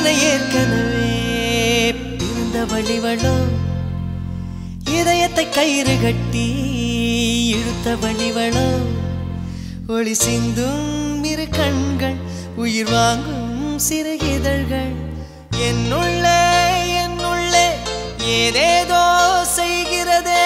எனக்கென ஏற்கனவே பிறந்த வழிவளோ இதயத்தை கயிறு கட்டி இழுத்த வழிவளோ ஒளி சிந்தும் இரு கண்கள் உயிர் வாங்கும் சிறு இதழ்கள் என்னுள்ளே என்னுள்ளே ஏதேதோ செய்கிறதே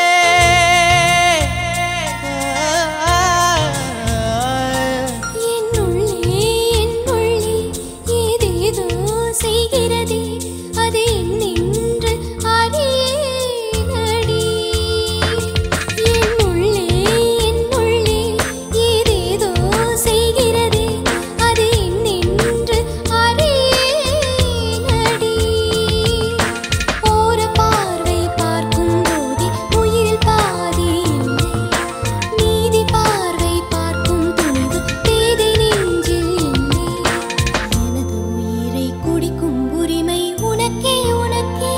என்னுள்ளே என்னுள்ளே ஏதேதோ செய்கிறதே அது என்னென்று அறியேனடி என்னுள்ளே என்னுள்ளே ஏதேதோ செய்கிறதே அது என்னென்று அறியேனடி ஓர பார்வை பார்க்கும் போதே உயிரில் பாதி இல்லை நீதி பார்வை பார்க்கும் துணிவு பேதை நெஞ்சில் இல்லை எனது உயிரை குடிக்கும் உரிமை உனக்கே உனக்கே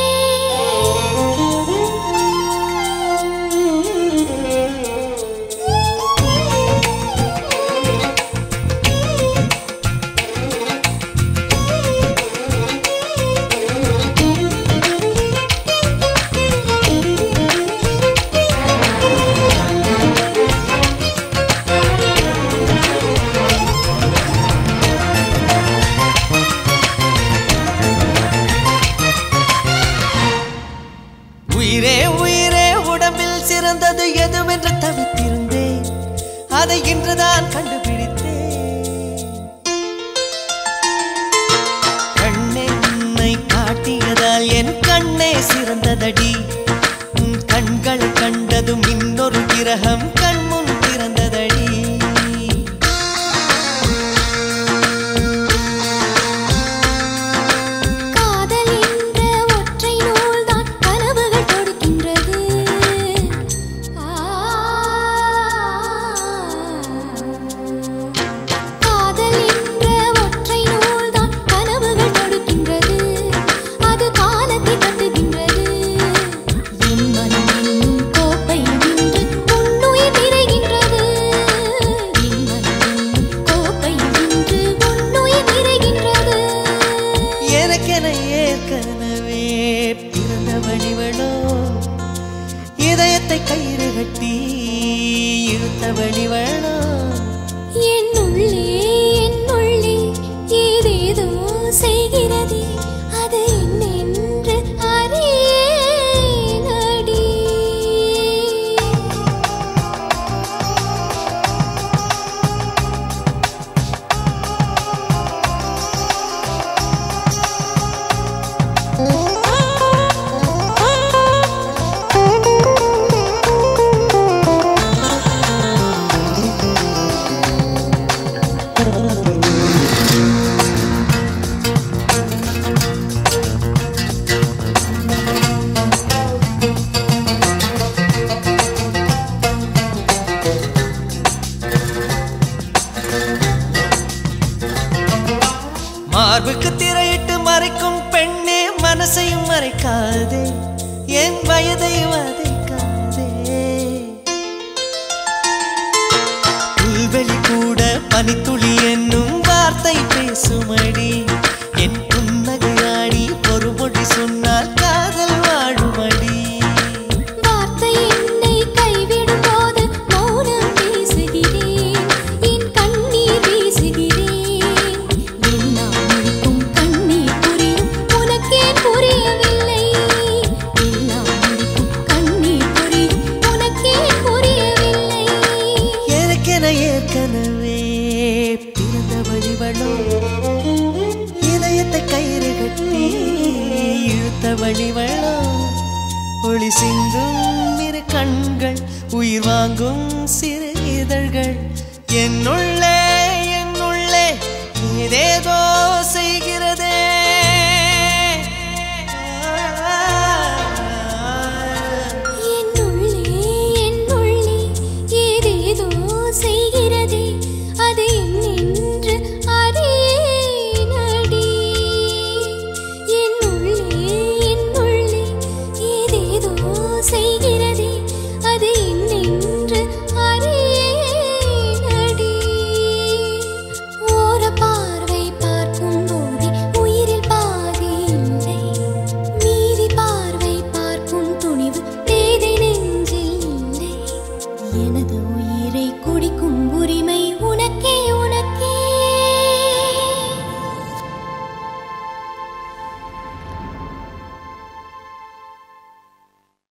உயிரே உயிரே உடம்பில் சிறந்தது எதுவென்று தவித்திருந்தேன் அதை இன்றுதான் கண்டுபிடித்தேன் கண்ணென்னை காட்டியதால் என் கண்ணே சிறந்ததடி உன் கண்கள் கண்டதும் இன்னொரு கிரகம் கண்முன் திறந்ததடி காதல் என்ற ஒற்றை நூல்தான் கனவுகள் கொடுக்கின்றது காதல் என்ற ஒற்றை நூல்தான் கனவுகள் கொடுக்கின்றது அது காலத்தை கட்டுகின்றது என் மனம் என்னும் கோப்பை நின்று உன்னுயிர் நிறைகின்றது என் மனம் என்னும் கோப்பை நின்று உன்னுயிர் நிறைகின்றது எனக்கென ஏற்கனவே பிறந்த வழிவளோ இதயத்தை கயிறு கட்டி இழுத்த வழிவளோ என்னுள்ளே என்னுள்ளே ஏதேதோ செய்கிறதே அது என்னென்று அறியேனடி மார்புக்கு திரையிட்டு மறைக்கும் பெண்ணே மனசையும் மறைக்காதே என் வயதை வதைக்காதே புல்வெளி கூட பனித்துளி என்னும் வார்த்தை பேசுமடி என் புன்னகையாடி ஒரு மொழி சொன்னால் காதல் வாழுமடி வார்த்தை என்னை கைவிடும் போது மௌனம் பேசுகிறேன் என் கண்ணீர் வீசுகிறேன் எல்லாம் முழுக்கும் கண்ணீர் புரியும் உனக்கே புரியவில்லை எல்லாம் முழுக்கும் கண்ணீர் புரியும் உனக்கே புரியவில்லை எனக்கென ஏற்கனவே பிறந்த வழிவளோ இதயத்தை கயிறு கட்டி இழுத்த வழிவளோ ஒளி சிந்தும் இரு கண்கள் உயிர் வாங்கும் சிறு இதழ்கள் என்னுள்ளே என்னுள்ளே ஏதேதோ செய்கிற